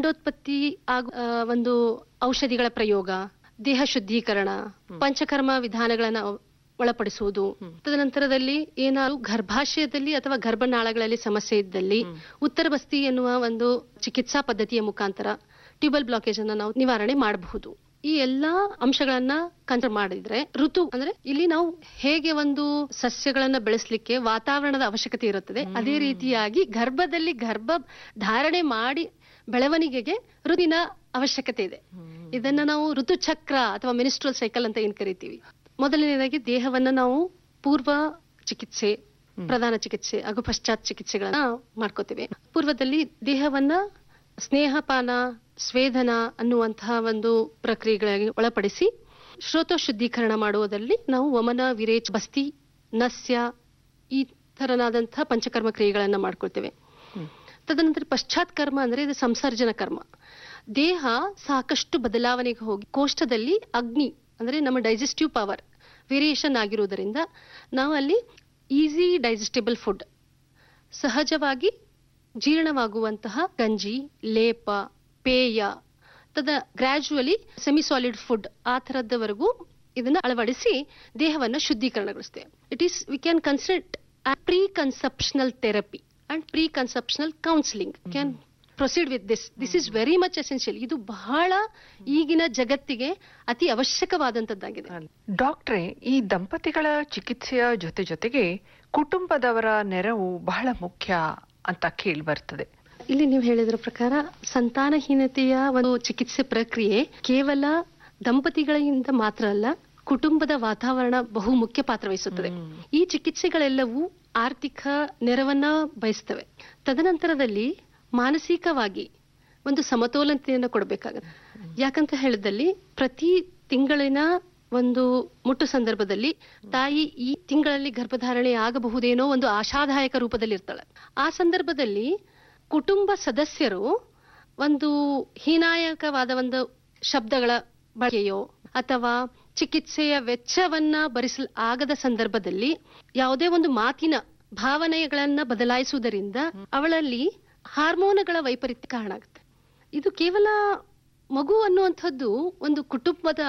ಅಂಡೋತ್ಪತ್ತಿ ಆಗು ಆ, ಒಂದು ಔಷಧಿಗಳ ಪ್ರಯೋಗ ದೇಹ ಶುದ್ಧೀಕರಣ ಪಂಚಕರ್ಮ ವಿಧಾನಗಳನ್ನ ಒಳಪಡಿಸುವುದು ತದನಂತರದಲ್ಲಿ ಏನಾದ್ರು ಗರ್ಭಾಶಯದಲ್ಲಿ ಅಥವಾ ಗರ್ಭನಾಳಗಳಲ್ಲಿ ಸಮಸ್ಯೆ ಇದ್ದಲ್ಲಿ ಉತ್ತರ ಬಸ್ತಿ ಎನ್ನುವ ಒಂದು ಚಿಕಿತ್ಸಾ ಪದ್ಧತಿಯ ಮುಖಾಂತರ ಟ್ಯೂಬಲ್ ಬ್ಲಾಕೇಜ್ ಅನ್ನ ನಾವು ನಿವಾರಣೆ ಮಾಡಬಹುದು ಈ ಎಲ್ಲಾ ಅಂಶಗಳನ್ನ ಕಂಟ್ರ ಮಾಡಿದ್ರೆ ಋತು ಅಂದ್ರೆ ಇಲ್ಲಿ ನಾವು ಹೇಗೆ ಒಂದು ಸಸ್ಯಗಳನ್ನ ಬೆಳೆಸಲಿಕ್ಕೆ ವಾತಾವರಣದ ಅವಶ್ಯಕತೆ ಇರುತ್ತದೆ ಅದೇ ರೀತಿಯಾಗಿ ಗರ್ಭದಲ್ಲಿ ಗರ್ಭ ಧಾರಣೆ ಮಾಡಿ ಬೆಳವಣಿಗೆಗೆ ಋತುವಿನ ಅವಶ್ಯಕತೆ ಇದೆ ಇದನ್ನ ನಾವು ಋತುಚಕ್ರ ಅಥವಾ ಮಿನಿಸ್ಟ್ರಲ್ ಸೈಕಲ್ ಅಂತ ಏನ್ ಕರಿತೀವಿ ಮೊದಲನೇದಾಗಿ ದೇಹವನ್ನ ನಾವು ಪೂರ್ವ ಚಿಕಿತ್ಸೆ ಪ್ರಧಾನ ಚಿಕಿತ್ಸೆ ಹಾಗೂ ಪಶ್ಚಾತ್ ಚಿಕಿತ್ಸೆಗಳನ್ನ ಮಾಡ್ಕೋತೇವೆ ಪೂರ್ವದಲ್ಲಿ ದೇಹವನ್ನ ಸ್ನೇಹಪಾನ ಸ್ವೇದನ ಅನ್ನುವಂತಹ ಒಂದು ಪ್ರಕ್ರಿಯೆಗಳಿಗೆ ಒಳಪಡಿಸಿ ಶ್ರೋತ ಶುದ್ಧೀಕರಣ ಮಾಡುವುದರಲ್ಲಿ ನಾವು ವಮನ ವಿರೇಚ್ ಬಸ್ತಿ ನಸ್ಯ ಈ ತರನಾದಂತಹ ಪಂಚಕರ್ಮ ಕ್ರಿಯೆಗಳನ್ನ ಮಾಡ್ಕೊಳ್ತೇವೆ ತದನಂತರ ಪಶ್ಚಾತ್ ಕರ್ಮ ಅಂದ್ರೆ ಇದು ಸಂಸರ್ಜನ ಕರ್ಮ ದೇಹ ಸಾಕಷ್ಟು ಬದಲಾವಣೆಗೆ ಹೋಗಿ ಕೋಷ್ಟದಲ್ಲಿ ಅಗ್ನಿ ಅಂದ್ರೆ ನಮ್ಮ ಡೈಜೆಸ್ಟಿವ್ ಪವರ್ ವೇರಿಯೇಷನ್ ಆಗಿರುವುದರಿಂದ ನಾವು ಅಲ್ಲಿ ಈಸಿ ಡೈಜೆಸ್ಟಿಬಲ್ ಫುಡ್ ಸಹಜವಾಗಿ ಜೀರ್ಣವಾಗುವಂತಹ ಗಂಜಿ ಲೇಪ ಪೇಯ ತದ ಗ್ರಾಜುವಲಿ ಸೆಮಿ ಸಾಲಿಡ್ ಫುಡ್ ಆ ಥರದವರೆಗೂ ಇದನ್ನ ಅಳವಡಿಸಿ ದೇಹವನ್ನ ಶುದ್ಧೀಕರಣಗೊಳಿಸ್ತೇವೆ it is we can consider pre conceptional therapy and pre conceptional counselling can proceed with this this is very much essential ಇದು ಬಹಳ ಈಗಿನ ಜಗತ್ತಿಗೆ ಅತಿ ಅವಶ್ಯಕವಾದಂತದ್ದಾಗಿದೆ ಡಾಕ್ಟ್ರೆ ಈ ದಂಪತಿಗಳ ಚಿಕಿತ್ಸೆಯ ಜೊತೆ ಜೊತೆಗೆ ಕುಟುಂಬದವರ ನೆರವು ಬಹಳ ಮುಖ್ಯ ಅಂತ ಕೇಳಿ ಬರ್ತದೆ ಇಲ್ಲಿ ನೀವು ಹೇಳಿದ್ರ ಪ್ರಕಾರ ಸಂತಾನಹೀನತೆಯ ಒಂದು ಚಿಕಿತ್ಸೆ ಪ್ರಕ್ರಿಯೆ ಕೇವಲ ದಂಪತಿಗಳಿಂದ ಮಾತ್ರ ಅಲ್ಲ ಕುಟುಂಬದ ವಾತಾವರಣ ಬಹು ಮುಖ್ಯ ಪಾತ್ರ ವಹಿಸುತ್ತದೆ ಈ ಚಿಕಿತ್ಸೆಗಳೆಲ್ಲವೂ ಆರ್ಥಿಕ ನೆರವನ್ನ ಬಯಸ್ತವೆ ತದನಂತರದಲ್ಲಿ ಮಾನಸಿಕವಾಗಿ ಒಂದು ಸಮತೋಲನತೆಯನ್ನು ಕೊಡಬೇಕಾಗುತ್ತೆ ಯಾಕಂತ ಹೇಳಿದಲ್ಲಿ ಪ್ರತಿ ತಿಂಗಳಿನ ಒಂದು ಮುಟ್ಟು ಸಂದರ್ಭದಲ್ಲಿ ತಾಯಿ ಈ ತಿಂಗಳಲ್ಲಿ ಗರ್ಭಧಾರಣೆ ಆಗಬಹುದೇನೋ ಒಂದು ಆಶಾದಾಯಕ ರೂಪದಲ್ಲಿ ಇರ್ತಾಳೆ ಆ ಸಂದರ್ಭದಲ್ಲಿ ಕುಟುಂಬ ಸದಸ್ಯರು ಒಂದು ಹೀನಾಯಕವಾದ ಒಂದು ಶಬ್ದಗಳ ಬಳಕೆಯೋ ಅಥವಾ ಚಿಕಿತ್ಸೆಯ ವೆಚ್ಚವನ್ನ ಭರಿಸಲ್ ಆಗದ ಸಂದರ್ಭದಲ್ಲಿ ಯಾವುದೇ ಒಂದು ಮಾತಿನ ಭಾವನೆಗಳನ್ನ ಬದಲಾಯಿಸುವುದರಿಂದ ಅವಳಲ್ಲಿ ಹಾರ್ಮೋನುಗಳ ವೈಪರೀತ್ಯ ಕಾರಣ ಆಗುತ್ತೆ ಇದು ಕೇವಲ ಮಗು ಅನ್ನುವಂಥದ್ದು ಒಂದು ಕುಟುಂಬದ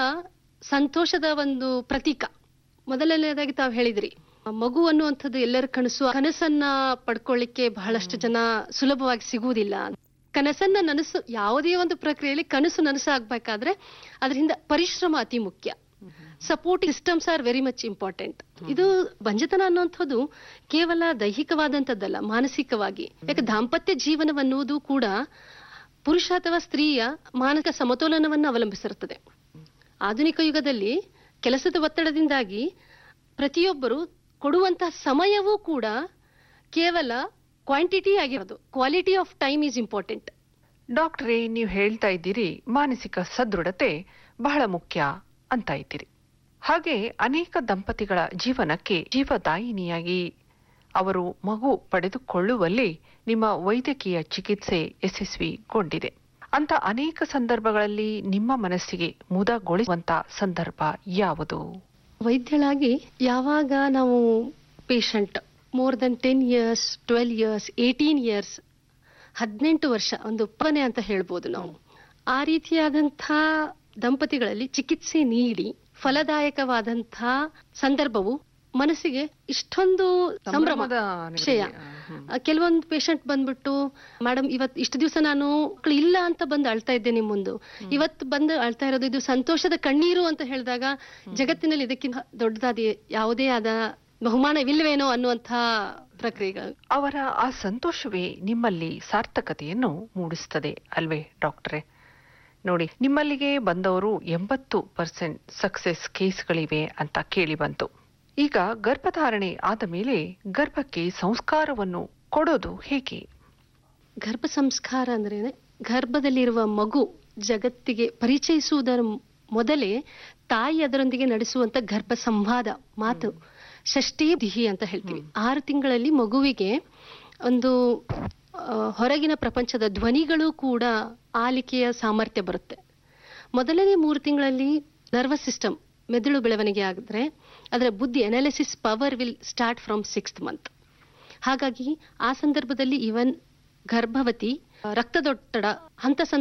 ಸಂತೋಷದ ಒಂದು ಪ್ರತೀಕ ಮೊದಲನೇದಾಗಿ ತಾವು ಹೇಳಿದ್ರಿ ಮಗು ಅನ್ನುವಂಥದ್ದು ಎಲ್ಲರ ಕನಸು ಆ ಕನಸನ್ನ ಪಡ್ಕೊಳ್ಳಿಕ್ಕೆ ಬಹಳಷ್ಟು ಜನ ಸುಲಭವಾಗಿ ಸಿಗುವುದಿಲ್ಲ ಕನಸನ್ನ ನನಸು ಯಾವುದೇ ಒಂದು ಪ್ರಕ್ರಿಯೆಯಲ್ಲಿ ಕನಸು ನನಸು ಆಗ್ಬೇಕಾದ್ರೆ ಅದರಿಂದ ಪರಿಶ್ರಮ ಅತಿ ಮುಖ್ಯ support systems are very much important ಇದು ಬಂಜತನ ಅನ್ನುವಂಥದ್ದು ಕೇವಲ ದೈಹಿಕವಾದಂಥದ್ದಲ್ಲ ಮಾನಸಿಕವಾಗಿ ಯಾಕೆ ದಾಂಪತ್ಯ ಜೀವನವನ್ನುವುದು ಕೂಡ ಪುರುಷ ಅಥವಾ ಸ್ತ್ರೀಯ ಮಾನಸಿಕ ಸಮತೋಲನವನ್ನು ಅವಲಂಬಿಸಿರುತ್ತದೆ ಆಧುನಿಕ ಯುಗದಲ್ಲಿ ಕೆಲಸದ ಒತ್ತಡದಿಂದಾಗಿ ಪ್ರತಿಯೊಬ್ಬರು ಕೊಡುವಂತಹ ಸಮಯವೂ ಕೂಡ ಕೇವಲ ಕ್ವಾಂಟಿಟಿ ಆಗಿರೋದು quality of time is important ಡಾಕ್ಟ್ರೇ ನೀವು ಹೇಳ್ತಾ ಇದ್ದೀರಿ ಮಾನಸಿಕ ಸದೃಢತೆ ಬಹಳ ಮುಖ್ಯ ಅಂತ ಇದ್ದೀರಿ ಹಾಗೆ ಅನೇಕ ದಂಪತಿಗಳ ಜೀವನಕ್ಕೆ ಜೀವದಾಯಿನಿಯಾಗಿ ಅವರು ಮಗು ಪಡೆದುಕೊಳ್ಳುವಲ್ಲಿ ನಿಮ್ಮ ವೈದ್ಯಕೀಯ ಚಿಕಿತ್ಸೆ ಯಶಸ್ವಿಗೊಂಡಿದೆ ಅಂತ ಅನೇಕ ಸಂದರ್ಭಗಳಲ್ಲಿ ನಿಮ್ಮ ಮನಸ್ಸಿಗೆ ಮುದಗೊಳಿಸುವಂತ ಸಂದರ್ಭ ಯಾವುದು ವೈದ್ಯಳಾಗಿ ಯಾವಾಗ ನಾವು patient more than ten years twelve years eighteen years ಹದಿನೆಂಟು ವರ್ಷ ಒಂದು ಪನೆ ಅಂತ ಹೇಳ್ಬೋದು ನಾವು ಆ ರೀತಿಯಾದಂಥ ದಂಪತಿಗಳಲ್ಲಿ ಚಿಕಿತ್ಸೆ ನೀಡಿ ಫಲದಾಯಕವಾದಂಥ ಸಂದರ್ಭವು ಮನಸ್ಸಿಗೆ ಇಷ್ಟೊಂದು ಸಂಭ್ರಮ ಸಂಭ್ರಮದ ವಿಷಯ ಆ, ಕೆಲವೊಂದು ಪೇಷಂಟ್ ಬಂದ್ಬಿಟ್ಟು ಮೇಡಮ್ ಇವತ್ ಇಷ್ಟು ದಿವಸ ನಾನು ಮಕ್ಳು ಇಲ್ಲ ಅಂತ ಬಂದು ಅಳ್ತಾ ಇದ್ದೆ ನಿಮ್ ಮುಂದು ಇವತ್ತು ಬಂದು ಅಳ್ತಾ ಇರೋದು ಇದು ಸಂತೋಷದ ಕಣ್ಣೀರು ಅಂತ ಹೇಳಿದಾಗ ಜಗತ್ತಿನಲ್ಲಿ ಇದಕ್ಕಿಂತ ದೊಡ್ಡದಾದ ಯಾವುದೇ ಆದ ಬಹುಮಾನವಿಲ್ವೇನೋ ಅನ್ನುವಂಥ ಪ್ರಕ್ರಿಯೆಗಳು ಅವರ ಆ ಸಂತೋಷವೇ ನಿಮ್ಮಲ್ಲಿ ಸಾರ್ಥಕತೆಯನ್ನು ಮೂಡಿಸ್ತದೆ ಅಲ್ವೇ ಡಾಕ್ಟ್ರೆ ನೋಡಿ ನಿಮ್ಮಲ್ಲಿಗೆ ಬಂದವರು ಎಂಬತ್ತು ಪರ್ಸೆಂಟ್ ಸಕ್ಸೆಸ್ ಕೇಸ್ಗಳಿವೆ ಅಂತ ಕೇಳಿ ಬಂತು ಈಗ ಗರ್ಭಧಾರಣೆ ಆದ ಮೇಲೆ ಗರ್ಭಕ್ಕೆ ಸಂಸ್ಕಾರವನ್ನು ಕೊಡೋದು ಹೇಗೆ ಗರ್ಭ ಸಂಸ್ಕಾರ ಅಂದ್ರೆ ಗರ್ಭದಲ್ಲಿರುವ ಮಗು ಜಗತ್ತಿಗೆ ಪರಿಚಯಿಸುವುದರ ಮೊದಲೇ ತಾಯಿ ಅದರೊಂದಿಗೆ ನಡೆಸುವಂತ ಗರ್ಭ ಸಂವಾದ ಮಾತು ಷಷ್ಠಿ ದಿಹಿ ಅಂತ ಹೇಳ್ತೀವಿ ಆರು ತಿಂಗಳಲ್ಲಿ ಮಗುವಿಗೆ ಒಂದು ಆ, ಹೊರಗಿನ ಪ್ರಪಂಚದ ಧ್ವನಿಗಳು ಕೂಡ ಆಲಿಕೆಯ ಸಾಮರ್ಥ್ಯ ಬರುತ್ತೆ ಮೊದಲನೇ ಮೂರು ತಿಂಗಳಲ್ಲಿ ನರ್ವಸ್ ಸಿಸ್ಟಮ್ ಮೆದುಳು ಬೆಳವಣಿಗೆ ಆಗಿದ್ರೆ ಅದರ ಬುದ್ಧಿ analysis power will start from sixth month ಹಾಗಾಗಿ ಆ ಸಂದರ್ಭದಲ್ಲಿ ಇವನ್ ಗರ್ಭವತಿ ರಕ್ತದೊತ್ತಡ ಹಂತ